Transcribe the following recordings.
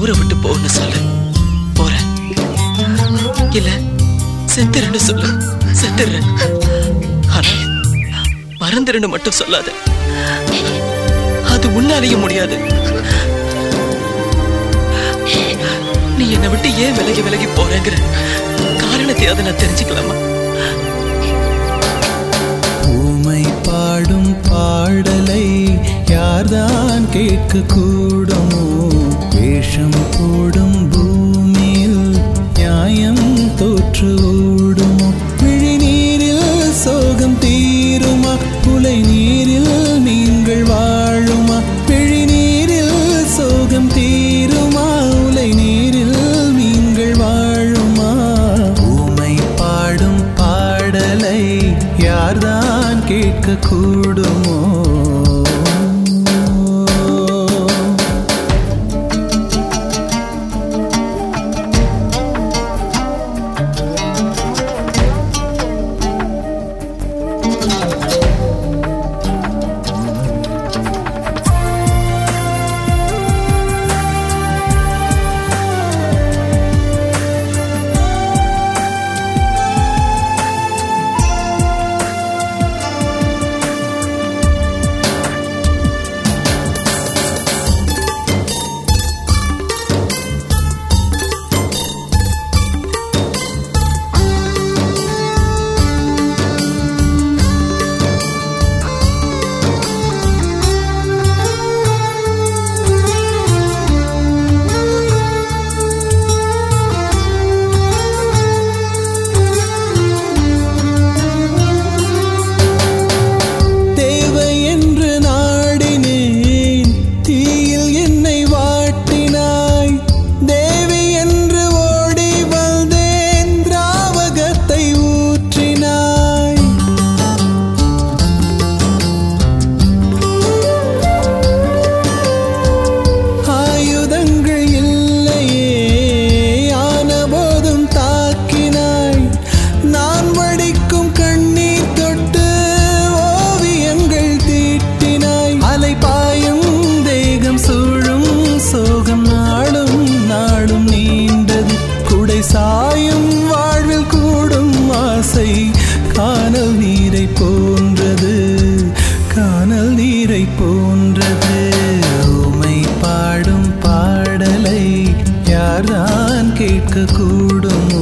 ஊரை விட்டு போன்னு சொல்லு போறேன் இல்ல செத்துருன்னு சொல்லு செத்துறேன் ஆனா மறந்துருன்னு மட்டும் சொல்லாத அது உன்னாலேயும் முடியாது நீ என்னை விட்டு ஏன் விலகி விலகி போறேங்கிற காரணத்தையாவது நான் தெரிஞ்சுக்கலாமா ஊமை பாடும் பாடலை யார்தான் கேட்க கூடுமோ வேஷம் போடும் பூமியில் நியாயம் தோற்று ஓடுமோ விழிநீரில் சோகம் தீருமா புலை நீரில் மீன்கள் வாழுமா விழிநீரில் சோகம் தீருமா உலை நீரில் மீன்கள் வாழுமா ஊமை பாடும் பாடலை யார்தான் கேட்க கூடுமோ தேவை என்று நாடினேன் தீயில் என்னை வாட்டினாய் தேவி என்று ஓடி வந்தேன் திராவகத்தை ஊற்றினாய் ஆயுதங்கள் இல்லையே ஆன போதும் தாக்கினாய் நான் வடிக்கும் கண்ணீர் தொட்டு ஓவியங்கள் தீட்டினாய் அலை பாயும் தேகம் சூழும் சோகம் நாடும் நாடும் நீண்டது குடை சாயும் வாழ்வில் கூடும் ஆசை காணல் நீரை போன்றது காணல் நீரை போன்றது உமை பாடும் பாடலை யார்தான் கேட்க கூடுமோ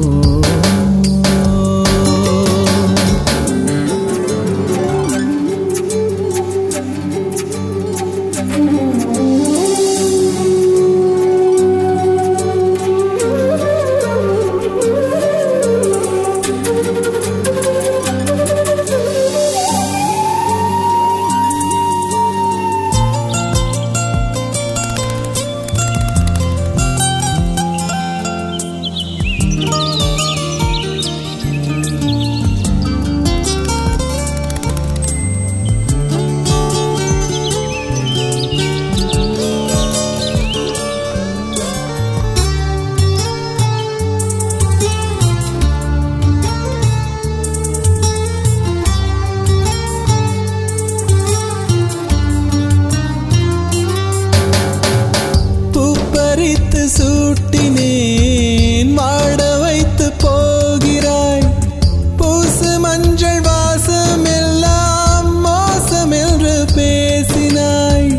பூப்பறித்து சூட்டினேன் வாட வைத்து போகிறாய் பூசு மஞ்சள் வாசம் எல்லாம் மோசம் என்று பேசினாய்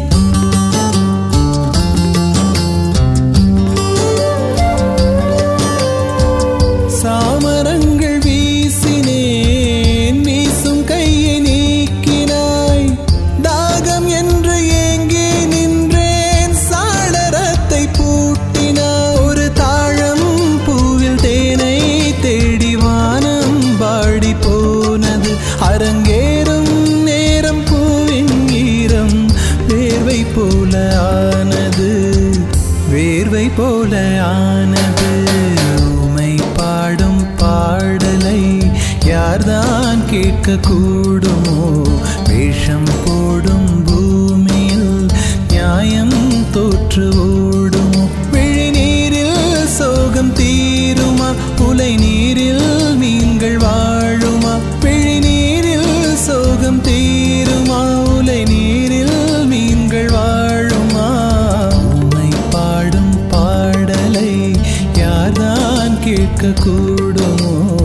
சாமரங்கள் வீசினேன் வீசும் கையை நீக்கினாய் தாகம் என்று ஏங்கி நின்றேன் சாளரத்தை பூட்டினாய் ஒரு தாழம் பூவில் தேனை தேடி வானம் பாடி போனது அரங்கேறும் நேரம் பூவின் ஈரம் வேர்வை போல ஆனது வேர்வை போல ஆனது உமை பாடும் பாடலை யார்தான் கேட்க கூடுமோ வேஷம் போடும் பூமியில் நியாயம் தோற்று ஓடுமோ விழிநீரில் சோகம் தீருமா உலை நீரில் மீன்கள் வாழுமா விழிநீரில் சோகம் தீருமா உலை நீரில் மீன்கள் வாழுமா உமை பாடும் பா யார்தான் கேட்க கூடுமோ